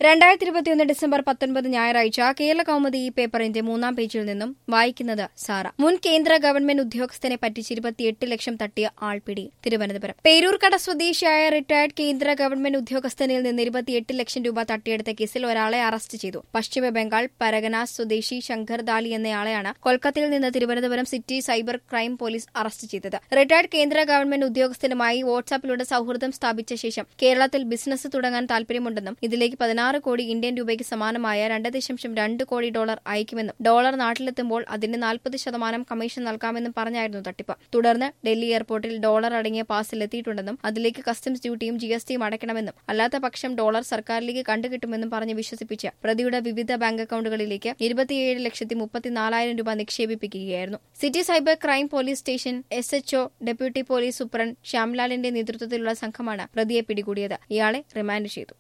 രണ്ടായിരത്തി ഇരുപത്തിയൊന്ന് ഡിസംബർ പത്തൊൻപത് ഞായറാഴ്ച കേരള കൗമുദി ഈ പേപ്പറിന്റെ മൂന്നാം പേജിൽ നിന്നും വായിക്കുന്നത് സാറ മുൻ കേന്ദ്ര ഗവൺമെന്റ് ഉദ്യോഗസ്ഥനെ പറ്റിച്ച് ഇരുപത്തിയെട്ട് ലക്ഷം തട്ടിയ ആൾപിടി തിരുവനന്തപുരം പേരൂർക്കട സ്വദേശിയായ റിട്ടയർഡ് കേന്ദ്ര ഗവൺമെന്റ് ഉദ്യോഗസ്ഥനിൽ നിന്ന് ഇരുപത്തിയെട്ട് ലക്ഷം രൂപ തട്ടിയെടുത്ത കേസിൽ ഒരാളെ അറസ്റ്റ് ചെയ്തു പശ്ചിമ ബംഗാൾ പരഗന സ്വദേശി ശങ്കർ ദാലി എന്നയാളെയാണ് കൊൽക്കത്തയിൽ നിന്ന് Thiruvananthapuram city cyber crime police arrest ചെയ്തത് റിട്ടയർഡ് കേന്ദ്ര ഗവൺമെന്റ് ഉദ്യോഗസ്ഥനുമായി വാട്സാപ്പിലൂടെ സൌഹൃദം സ്ഥാപിച്ച ശേഷം കേരളത്തിൽ ബിസിനസ് തുടങ്ങാൻ താൽപര്യമുണ്ടെന്നും ഇതിലേക്ക് പതിനാറ് കോടി ഇന്ത്യൻ രൂപയ്ക്ക് സമാനമായ രണ്ട് ദശാംശം രണ്ട് കോടി ഡോളർ അയക്കുമെന്നും ഡോളർ നാട്ടിലെത്തുമ്പോൾ അതിന് നാൽപ്പത് ശതമാനം കമ്മീഷൻ നൽകാമെന്നും പറഞ്ഞായിരുന്നു തട്ടിപ്പ് തുടർന്ന് ഡൽഹി എയർപോർട്ടിൽ ഡോളർ അടങ്ങിയ പാസിൽ എത്തിയിട്ടുണ്ടെന്നും അതിലേക്ക് കസ്റ്റംസ് ഡ്യൂട്ടിയും ജി എസ് ടിയും അടയ്ക്കണമെന്നും അല്ലാത്ത പക്ഷം ഡോളർ സർക്കാരിലേക്ക് കണ്ടുകിട്ടുമെന്നും പറഞ്ഞ് വിശ്വസിപ്പിച്ച് പ്രതിയുടെ വിവിധ ബാങ്ക് അക്കൌണ്ടുകളിലേക്ക് ഇരുപത്തിയേഴ് ലക്ഷത്തി മുപ്പത്തിനാലായിരം രൂപ നിക്ഷേപിപ്പിക്കുകയായിരുന്നു city cyber crime police station S H O deputy police superintendent ശ്യാംലാലിന്റെ നേതൃത്വത്തിലുള്ള സംഘമാണ് പ്രതിയെ പിടികൂടിയത് ഇയാളെ റിമാൻഡ് ചെയ്തു